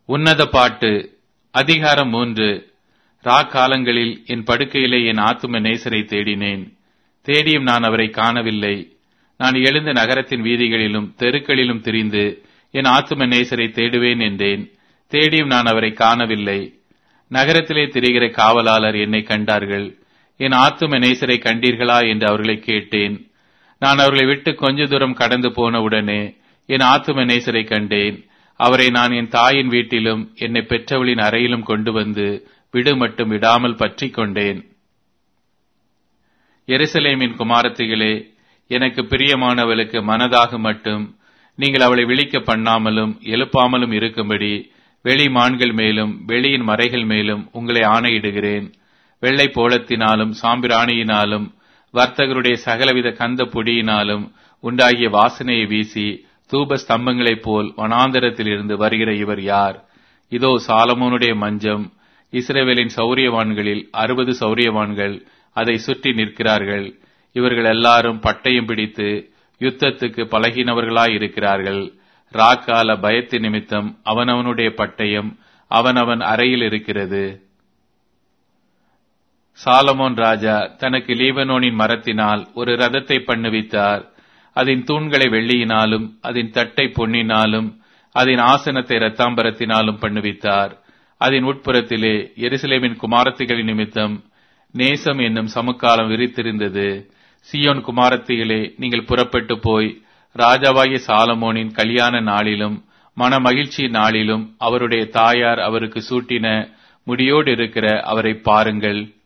உன்னத பாட்டு அதிகாரம் மூன்று ராக்காலங்களில் என் படுக்கையிலே என் ஆத்தும நேசரை தேடினேன் தேடியும் நான் அவரை காணவில்லை நான் எழுந்த நகரத்தின் வீதிகளிலும் தெருக்களிலும் திரிந்து என் ஆத்தும நேசரை தேடுவேன் என்றேன் தேடியும் நான் அவரை காணவில்லை நகரத்திலே திரிகிற காவலாளர் என்னை கண்டார்கள் என் ஆத்தும நேசரை கண்டீர்களா என்று அவர்களை கேட்டேன் நான் அவர்களை விட்டு கொஞ்ச தூரம் கடந்து போன உடனே என் ஆத்தும நேசரை கண்டேன் அவரை நான் என் தாயின் வீட்டிலும் என்னை பெற்றவளின் அறையிலும் கொண்டு வந்து விடு மட்டும் விடாமல் பற்றிக் கொண்டேன் எருசலேமின் குமாரத்திகளே எனக்கு பிரியமானவளுக்கு மனதாக மட்டும் நீங்கள் அவளை விழிக்க பண்ணாமலும் எழுப்பாமலும் இருக்கும்படி வெளி மான்கள் மேலும் வெளியின் மறைகள் மேலும் உங்களை ஆணையிடுகிறேன் வெள்ளை போலத்தினாலும் சாம்பிராணியினாலும் வர்த்தகருடைய சகலவித கந்த பொடியினாலும் உண்டாகிய வாசனையை வீசி தூப ஸ்தம்பங்களைப் போல் வனாந்தரத்திலிருந்து வருகிற இவர் யார் இதோ சாலமோனுடைய மஞ்சம் இஸ்ரேவேலின் சௌரியவான்களில் அறுபது சௌரியவான்கள் அதை சுற்றி நிற்கிறார்கள் இவர்கள் எல்லாரும் பட்டயம் பிடித்து யுத்தத்துக்கு பழகினவர்களாய் இருக்கிறார்கள் ராக்கால பயத்து நிமித்தம் அவனவனுடைய பட்டயம் அவனவன் அறையில் இருக்கிறது சாலமோன் ராஜா தனக்கு லீபனோனின் மரத்தினால் ஒரு ரதத்தை பண்ணுவித்தார் அதன் தூண்களை வெள்ளியினாலும் அதன் தட்டை பொன்னினாலும் அதன் ஆசனத்தை இரத்தாம்பரத்தினாலும் பண்ணுவித்தார் அதன் உட்புறத்திலே எருசலேமின் குமாரத்திகளின் நிமித்தம் நேசம் என்னும் சமுக்காலம் விரித்திருந்தது சியோன் குமாரத்திகளே நீங்கள் புறப்பட்டு போய் ராஜாவாகிய சாலமோனின் கல்யாண நாளிலும் மன மகிழ்ச்சி நாளிலும் அவருடைய தாயார் அவருக்கு சூட்டின முடியோடு இருக்கிற அவரை பாருங்கள்